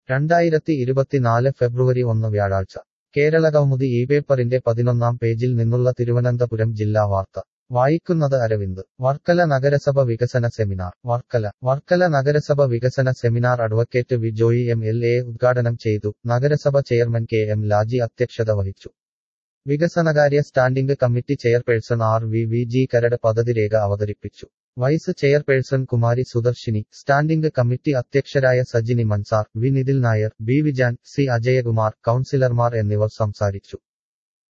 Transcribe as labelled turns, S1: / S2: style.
S1: രണ്ടായിരത്തി ഇരുപത്തിനാല് ഫെബ്രുവരി ഒന്ന് വ്യാഴാഴ്ച കേരളകൗമുദി ഈ പേപ്പറിന്റെ പതിനൊന്നാം പേജിൽ നിന്നുള്ള തിരുവനന്തപുരം ജില്ലാ വാർത്ത വായിക്കുന്നത് അരവിന്ദ് വർക്കല നഗരസഭ വികസന സെമിനാർ വർക്കല വർക്കല നഗരസഭ വികസന seminar advocate V Joy M L A ഉദ്ഘാടനം ചെയ്തു നഗരസഭ ചെയർമാൻ കെ എം ലാജി അധ്യക്ഷത വഹിച്ചു വികസനകാര്യ standing committee chairperson R V V G കരട് പദ്ധതിരേഖ അവതരിപ്പിച്ചു vice chairperson Kumari Sudarshini standing committee അധ്യക്ഷരായ Sajini Mansar V Nithil Nair B Vijan C Ajayakumar കൌൺസിലർമാർ എന്നിവർ സംസാരിച്ചു